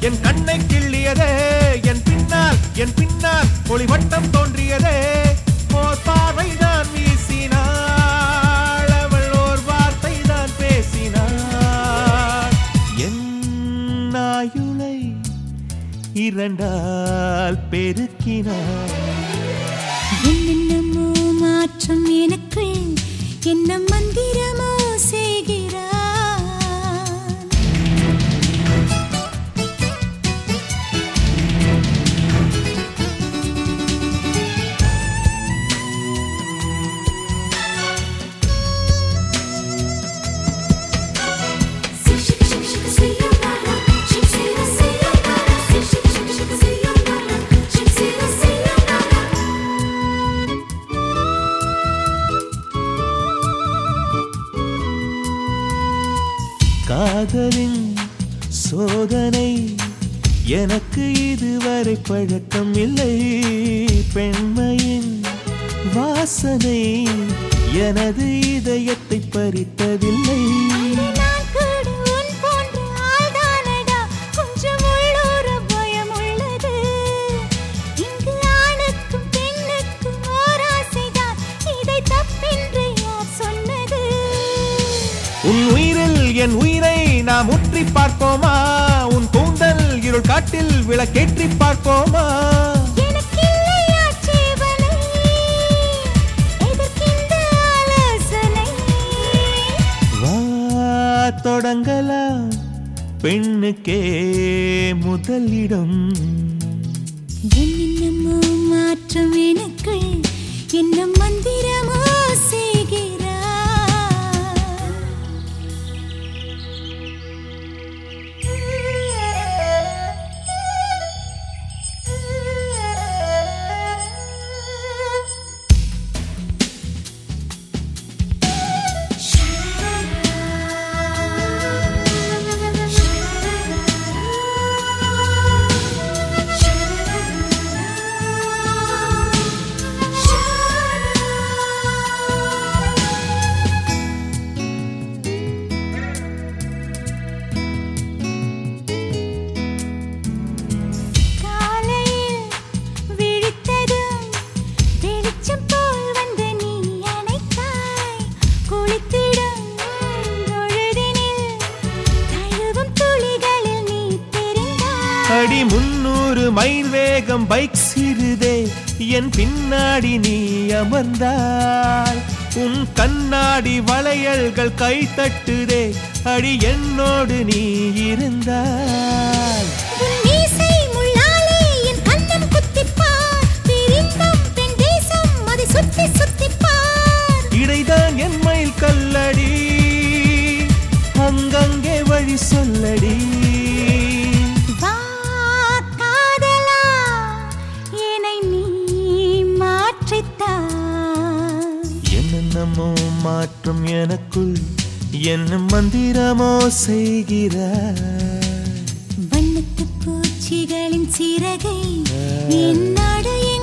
என் கண்ணை கிள்ளியதே என் பின்னால் என் பின்னால் ஒளிவட்டம் தோன்றியதே ஓர் பார்வைதான் வீசினாள் அவள் ஓர் வார்த்தை தான் பேசினாள் என் ஆயுளை இரண்டால் பெருக்கினாள் என்னென்னமோ மாற்றம் எனக்குள் என்ன மந்திரமோ செய்கிறான் காதலின் சோதனை எனக்கு இதுவரை பழக்கம் இல்லை பெண்மையின் வாசனை எனது இதயத்தை பறித்ததில்லை நான் கூட உன் போன்ற ஆள்தானடா கொஞ்சம் உள்ளூர பயம் உள்ளது இங்கு ஆணுக்கும் பெண்ணுக்கும் ஓர் ஆசைதான் இதை தப்பென்று யார் சொன்னது உன் உயிரில் என் உயிரை நாம் உற்றி பார்ப்போமா உன் கூந்தல் இருள் காட்டில் விளக்கேற்றி பார்ப்போமா எனக்கில்லை ஆட்சேபனை எதற்கிந்த ஆலோசனை வா தொடங்கலாம் பெண்ணுக்கே முதலிடம் என்னென்னமோ மாற்றம் எனக்குள் என்ன மந்திரமோ செய்கிறார் காலையில் விழித்ததும் வெளிச்சம் போல் வந்து நீ அணைத்தாய் குளித்திடும் பொழுதினில் தழுவும் துளிகளில் நீ தெரிந்தாய் அடி முன்னூறு மைல் வேகம் பைக் சிறுதே என் பின்னாடி நீ அமர்ந்தாய் உன் கண்ணாடி வளையல்கள் கை தட்டுதே அடி என்னோடு நீ இருந்தாய் உன் மீசை முள்ளாலே என் கண்ணம் குத்திப்பார் பிரிந்தம் பெண் தேசம் அதை சுத்தி சுத்திப்பார் இடைதான் என் மயில் கல்லடி அங்கங்கே வழி சொல்லடி வா காதலா என்னை நீ மாற்றித்தாய் என்னென்னமோ மாற்றம் எனக்குள் என்ன மந்திரமோ செய்கிறாய் வண்ணத்து பூச்சிகளின் சிறகை என் நாடு